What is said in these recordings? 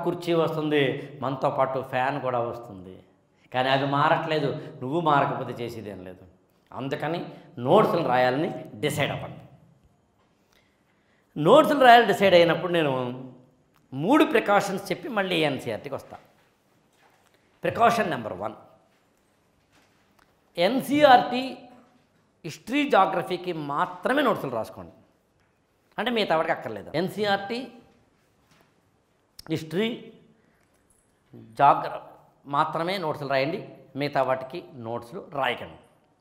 కుర్చీ వస్తుంది మనతో పాటు ఫ్యాన్ కూడా వస్తుంది కానీ అవి మారట్లేదు నువ్వు మారకపోతే చేసేదేం లేదు అందుకని నోట్స్లు రాయాలని డిసైడ్ అవ్వండి నోట్స్లు రాయాలని డిసైడ్ అయినప్పుడు నేను మూడు ప్రికాషన్స్ చెప్పి మళ్ళీ ఎన్సీఆర్టీకి వస్తా precaution number one NCERT history జాగ్రఫీకి మాత్రమే నోట్స్లు రాసుకోండి అంటే మిగతా వాడికి అక్కర్లేదు ఎన్సీఆర్టీ హిస్టరీ జాగ్ర మాత్రమే నోట్స్లు రాయండి మిగతా వాటికి నోట్స్లు రాయకండి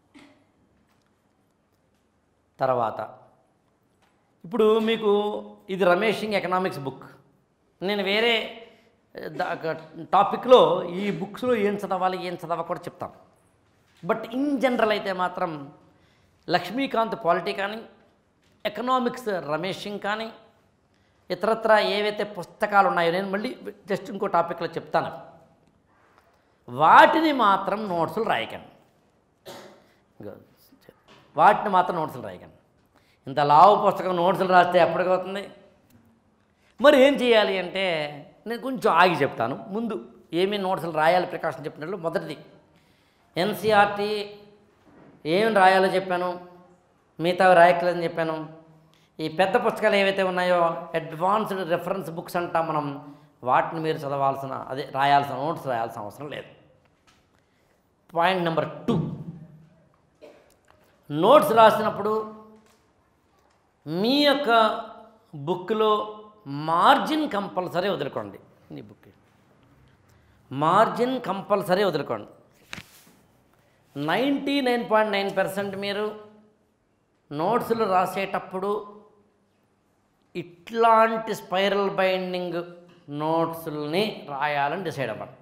తర్వాత ఇప్పుడు మీకు ఇది రమేషింగ్ ఎకనామిక్స్ బుక్ నేను వేరే దా- టాపిక్లో ఈ బుక్స్లో ఏం చదవాలి ఏం చదవకూడదు చెప్తాను బట్ ఇన్ జనరల్ అయితే మాత్రం లక్ష్మీకాంత్ పాలిటీ కానీ ఎకనామిక్స్ రమేషింగ్ కానీ ఇతరత్ర ఏవైతే పుస్తకాలు ఉన్నాయో నేను మళ్ళీ జస్ట్ ఇంకో టాపిక్లో చెప్తాను వాటిని మాత్రం నోట్స్లు రాయకండి ఇగో, వాటిని మాత్రం నోట్స్లు రాయకండి ఇంత లావు పుస్తకం నోట్స్లు రాస్తే ఎప్పటికవుతుంది మరి ఏం చేయాలి అంటే నేను కొంచెం ఆగి చెప్తాను ముందు ఏమేమి నోట్స్లు రాయాలి ప్రికాషన్ చెప్పినట్లు మొదటిది ఎన్సీఆర్టీ ఏం రాయాలో చెప్పాను మిగతావి రాయట్లేదని చెప్పాను ఈ పెద్ద పుస్తకాలు ఏవైతే ఉన్నాయో అడ్వాన్స్డ్ రెఫరెన్స్ బుక్స్ అంటాం మనం వాటిని మీరు చదవాల్సిన అదే రాయాల్సిన నోట్స్ రాయాల్సిన అవసరం లేదు పాయింట్ నెంబర్ టూ నోట్స్ రాసినప్పుడు మీ యొక్క బుక్లో మార్జిన్ కంపల్సరీ వదులుకోండి నీ బుక్ మార్జిన్ కంపల్సరీ వదులుకోండి ninety nine point nine percent మీరు నోట్స్లు రాసేటప్పుడు ఇట్లాంటి స్పైరల్ బైండింగ్ నోట్స్ని రాయాలని డిసైడ్ అవ్వండి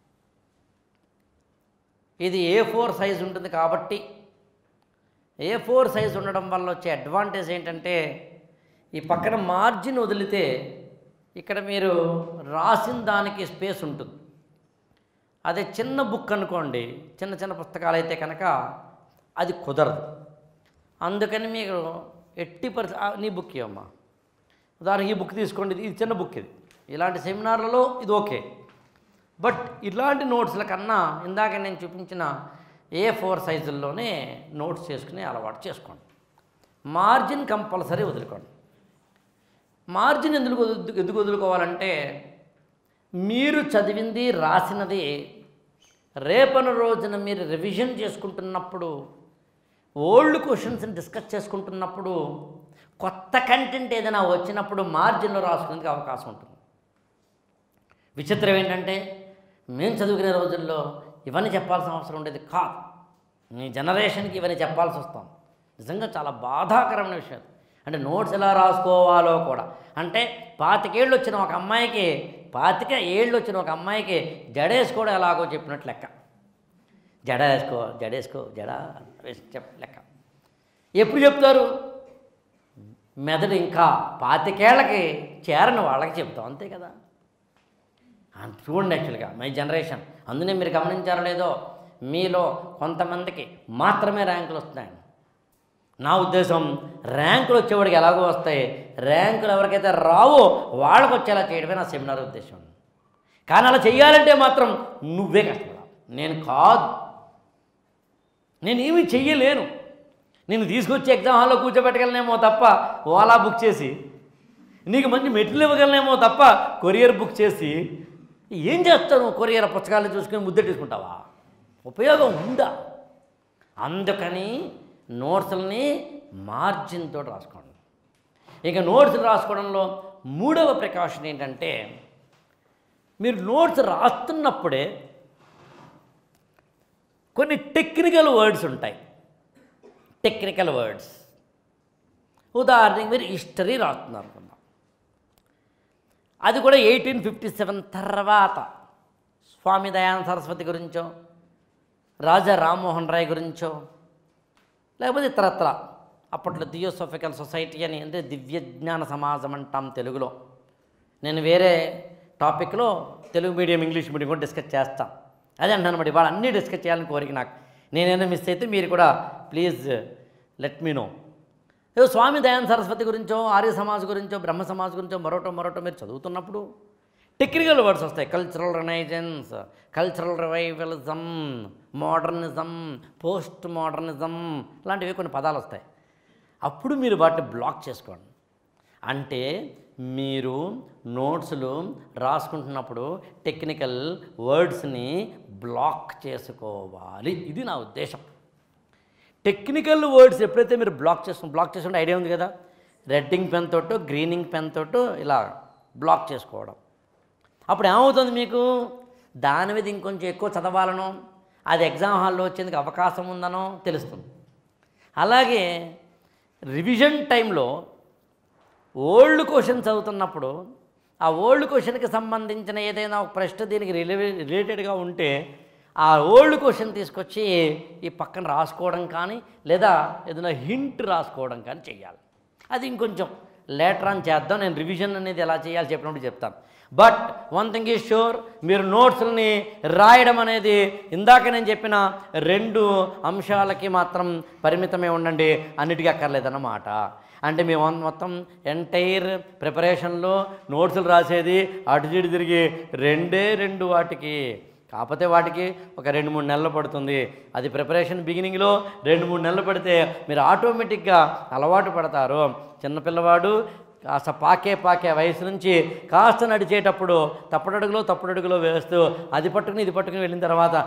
ఇది ఏ ఫోర్ సైజ్ ఉంటుంది కాబట్టి ఏ ఫోర్ సైజ్ ఉండడం వల్ల వచ్చే అడ్వాంటేజ్ ఏంటంటే ఈ పక్కన మార్జిన్ వదిలితే ఇక్కడ మీరు రాసిన దానికి స్పేస్ ఉంటుంది అదే చిన్న బుక్ అనుకోండి చిన్న చిన్న పుస్తకాలు అయితే కనుక అది కుదరదు అందుకని మీకు ఎట్టి పరిస్థితి ఆ, నీ బుక్ ఇవ్వమ్మా ఉదాహరణకి ఈ బుక్ తీసుకోండి ఇది ఇది చిన్న బుక్ ఇది ఇలాంటి సెమినార్లలో ఇది ఓకే బట్ ఇలాంటి నోట్స్ల కన్నా ఇందాక నేను చూపించిన ఏ ఫోర్ సైజుల్లోనే నోట్స్ చేసుకునే అలవాటు చేసుకోండి మార్జిన్ కంపల్సరీ వదులుకోండి మార్జిన్ ఎందుకు వదు- ఎందుకు వదులుకోవాలంటే మీరు చదివింది రాసినది రేపన రోజున మీరు రివిజన్ చేసుకుంటున్నప్పుడు ఓల్డ్ క్వశ్చన్స్ని డిస్కస్ చేసుకుంటున్నప్పుడు కొత్త కంటెంట్ ఏదైనా వచ్చినప్పుడు మార్జిన్లో రాసుకునేందుకు అవకాశం ఉంటుంది విచిత్రం ఏంటంటే మేము చదువుకునే రోజుల్లో ఇవన్నీ చెప్పాల్సిన అవసరం ఉండేది కాదు మీ జనరేషన్కి ఇవన్నీ చెప్పాల్సి వస్తాం నిజంగా చాలా బాధాకరమైన విషయం అంటే నోట్స్ ఎలా రాసుకోవాలో కూడా అంటే పాతికేళ్ళు వచ్చిన ఒక అమ్మాయికి పాతిక ఏళ్ళు వచ్చిన ఒక అమ్మాయికి జడేసుకోవడం ఎలాగో చెప్పినట్టు లెక్క జడ వేసుకో జడేసుకో జడ వేసి చెప్ లెక్క ఎప్పుడు చెప్తారు మెదడు ఇంకా పాతికేళ్ళకి చేరని వాళ్ళకి చెప్తాం అంతే కదా అంత చూడండి యాక్చువల్గా మై జనరేషన్ అందునే మీరు గమనించారో లేదో మీలో కొంతమందికి మాత్రమే ర్యాంకులు వస్తున్నాయండి నా ఉద్దేశం ర్యాంకులు వచ్చేవాడికి ఎలాగో వస్తాయి ర్యాంకులు ఎవరికైతే రావో వాళ్ళకి వచ్చేలా చేయడమే నా సెమినార్ ఉద్దేశం కానీ అలా చెయ్యాలంటే మాత్రం నువ్వే కష్టపడాలి నేను కాదు నేను ఏమీ చెయ్యలేను నేను తీసుకొచ్చి ఎగ్జామ్ హాల్లో కూర్చోబెట్టగలనేమో తప్ప ఓలా బుక్ చేసి నీకు మంచి మెటీరియల్ ఇవ్వగలనేమో తప్ప కొరియర్ బుక్ చేసి ఏం చేస్తాను కొరియర్ పుస్తకాలు చూసుకుని ముద్దెట్టేసుకుంటావా ఉపయోగం ఉందా అందుకని నోట్స్ని మార్జిన్తో రాసుకోండి ఇక నోట్స్ రాసుకోవడంలో మూడవ ప్రికాషన్ ఏంటంటే మీరు నోట్స్ రాస్తున్నప్పుడే కొన్ని టెక్నికల్ వర్డ్స్ ఉంటాయి టెక్నికల్ వర్డ్స్ ఉదాహరణకి మీరు హిస్టరీ రాస్తున్నారు అనుకుందాం అది కూడా ఎయిటీన్ ఫిఫ్టీ సెవెన్ తర్వాత స్వామి దయానంద సరస్వతి గురించో రాజా రామ్మోహన్ రాయ్ గురించో లేకపోతే ఇతరత్ర అప్పట్లో థియోసోఫికల్ సొసైటీ అని అంటే దివ్యజ్ఞాన సమాజం అంటాం తెలుగులో నేను వేరే టాపిక్లో తెలుగు మీడియం ఇంగ్లీష్ మీడియం కూడా డిస్కస్ చేస్తాను అదే అంటాను మరి ఇవాళ అన్నీ డిస్కస్ చేయాలని కోరిక నాకు నేనైనా మిస్ అయితే మీరు కూడా ప్లీజ్ లెట్ మీ నో ఏదో స్వామి దయానంద సరస్వతి గురించో ఆర్య సమాజ్ గురించో బ్రహ్మ సమాజ్ గురించో మరోటో మరోటో మీరు చదువుతున్నప్పుడు టెక్నికల్ వర్డ్స్ వస్తాయి cultural renaissance cultural revivalism modernism post modernism లాంటివి కొన్ని పదాలు వస్తాయి అప్పుడు మీరు వాటిని బ్లాక్ చేసుకోండి అంటే మీరు నోట్స్లు రాసుకుంటున్నప్పుడు టెక్నికల్ వర్డ్స్ని బ్లాక్ చేసుకోవాలి ఇది నా ఉద్దేశం టెక్నికల్ వర్డ్స్ ఎప్పుడైతే మీరు బ్లాక్ చేసుకుని బ్లాక్ చేసుకుంటే ఐడియా ఉంది కదా రెడ్డింగ్ పెన్ తోటో గ్రీనింగ్ పెన్ తోటో ఇలా బ్లాక్ చేసుకోవడం అప్పుడు ఏమవుతుంది మీకు దాని మీద ఇంకొంచెం ఎక్కువ చదవాలనో అది ఎగ్జామ్ హాల్లో వచ్చేందుకు అవకాశం ఉందనో తెలుస్తుంది అలాగే రివిజన్ టైంలో ఓల్డ్ క్వశ్చన్ చదువుతున్నప్పుడు ఆ ఓల్డ్ క్వశ్చన్కి సంబంధించిన ఏదైనా ఒక ప్రశ్న దీనికి రిలే రిలేటెడ్గా ఉంటే ఆ ఓల్డ్ క్వశ్చన్ తీసుకొచ్చి ఈ పక్కన రాసుకోవడం కానీ లేదా ఏదైనా హింట్ రాసుకోవడం కానీ చెయ్యాలి అది ఇంకొంచెం లేటర్ ఆన్ చేద్దాం నేను రివిజన్ అనేది ఎలా చేయాలి చెప్పినప్పుడు చెప్తాను but one thing is sure మీరు నోట్స్ని రాయడం అనేది ఇందాక నేను చెప్పిన రెండు అంశాలకి మాత్రం పరిమితమే ఉండండి అన్నిటికీ అక్కర్లేదన్నమాట అంటే మేము మొ- మొత్తం ఎంటైర్ ప్రిపరేషన్లో నోట్సులు రాసేది అటు ఇటు తిరిగి రెండే రెండు వాటికి కాకపోతే వాటికి ఒక రెండు మూడు నెలలు పడుతుంది అది ప్రిపరేషన్ బిగినింగ్లో రెండు మూడు నెలలు పడితే మీరు ఆటోమేటిక్గా అలవాటు పడతారు చిన్నపిల్లవాడు కాస్త పాకే పాకే వయసు నుంచి కాస్త నడిచేటప్పుడు తప్పుడడుగులో తప్పుడడుగులో వేస్తూ అది పట్టుకుని ఇది పట్టుకుని వెళ్ళిన తర్వాత